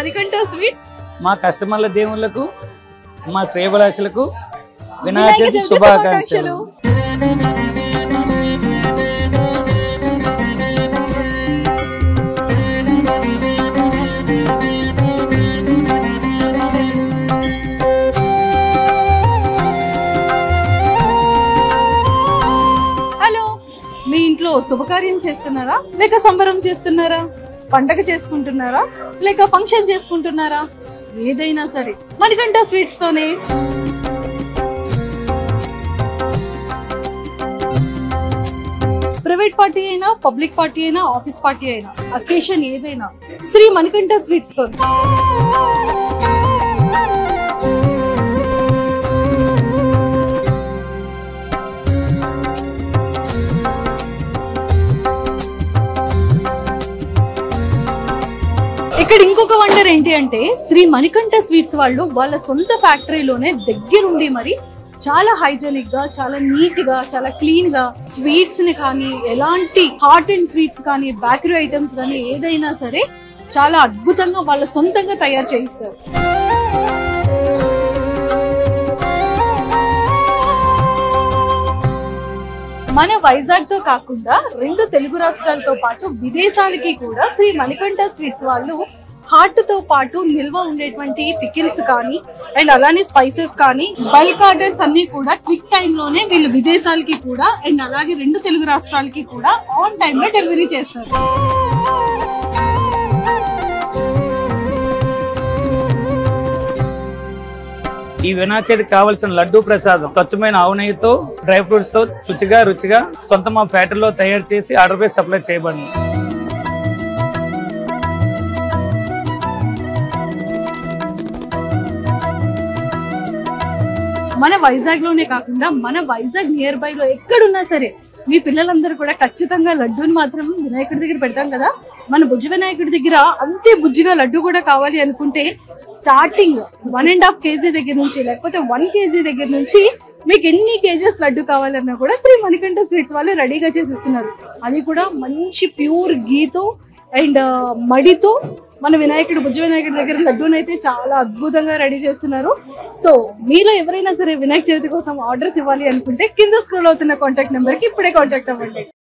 Manikanta sweets మా కస్టమర్ల దేవుళ్లకు మా శ్రేయభిలాషులకు వినాయక వినాయక చవితి చవితి శుభాకాంక్షలు హలో మీ ఇంట్లో శుభకార్యం చేస్తున్నారా లేక సంబరం చేస్తున్నారా పండగ చేసుకుంటున్నారా లేక ఫంక్షన్ చేసుకుంటున్నారా ఏదైనా సరే మణికంఠ స్వీట్స్ తోనే ప్రైవేట్ పార్టీ అయినా పబ్లిక్ పార్టీ అయినా ఆఫీస్ పార్టీ అయినా అకేషన్ ఏదైనా శ్రీ మణికంఠ స్వీట్స్ తో ఇక్కడ ఇంకొక వండర్ ఏంటి అంటే శ్రీ మణికంఠ స్వీట్స్ వాళ్ళు వాళ్ళ సొంత ఫ్యాక్టరీలోనే దగ్గరుండి మరి చాలా హైజెనిక్ గా చాలా నీట్ గా చాలా క్లీన్ గా స్వీట్స్ ని కానీ ఎలాంటి హాట్ అండ్ స్వీట్స్ కానీ బేకరీ ఐటమ్స్ కానీ ఏదైనా సరే చాలా అద్భుతంగా వాళ్ళ సొంతంగా తయారు చేయిస్తారు మన వైజాగ్ తో కాకుండా రెండు తెలుగు రాష్ట్రాలతో పాటు విదేశాలకి కూడా శ్రీ మణికంఠ స్వీట్స్ వాళ్ళు హార్ట్ తో పాటు నిల్వ ఉండేటువంటి పికిల్స్ కానీ అండ్ అలానే స్పైసెస్ కానీ బల్క్ ఆర్డర్స్ అన్ని కూడా క్విక్ టైం లోనే వీళ్ళు విదేశాలకి కూడా అండ్ అలాగే రెండు తెలుగు రాష్ట్రాలకి కూడా ఆన్ టైం లో డెలివరీ చేస్తారు ఈ వినాయక చవితికి కావలసిన లడ్డూ ప్రసాదం స్వచ్ఛమైన ఆవు నెయ్యితో డ్రై ఫ్రూట్స్ తో శుచిగా రుచిగా సొంత మా ఫ్యాక్టరీలో తయారు చేసి ఆర్డర్ పై సప్లై చేయబడింది మన వైజాగ్ లోనే కాకుండా మన వైజాగ్ నియర్ బై లో ఎక్కడున్నా సరే మీ పిల్లలందరూ కూడా ఖచ్చితంగా లడ్డూని మాత్రం వినాయకుడి దగ్గర పెడతాం కదా మన బుజ్జి వినాయకుడి దగ్గర అంతే బుజ్జిగా లడ్డు కూడా కావాలి అనుకుంటే starting one and half KG దగ్గర నుంచి లేకపోతే వన్ కేజీ దగ్గర నుంచి మీకు ఎన్ని కేజెస్ లడ్డు కావాలన్నా కూడా శ్రీ మణికంఠ స్వీట్స్ వాళ్ళు రెడీగా చేసి ఇస్తున్నారు అది కూడా మంచి ప్యూర్ గీతో అండ్ మడితో మన వినాయకుడు బుజ్జ వినాయకుడి దగ్గర లడ్డూనైతే చాలా అద్భుతంగా రెడీ చేస్తున్నారు సో మీలో ఎవరైనా సరే వినాయక చవితి కోసం ఆర్డర్స్ ఇవ్వాలి అనుకుంటే కింద స్క్రోల్ అవుతున్న కాంటాక్ట్ నెంబర్ కి ఇప్పుడే కాంటాక్ట్ అవ్వండి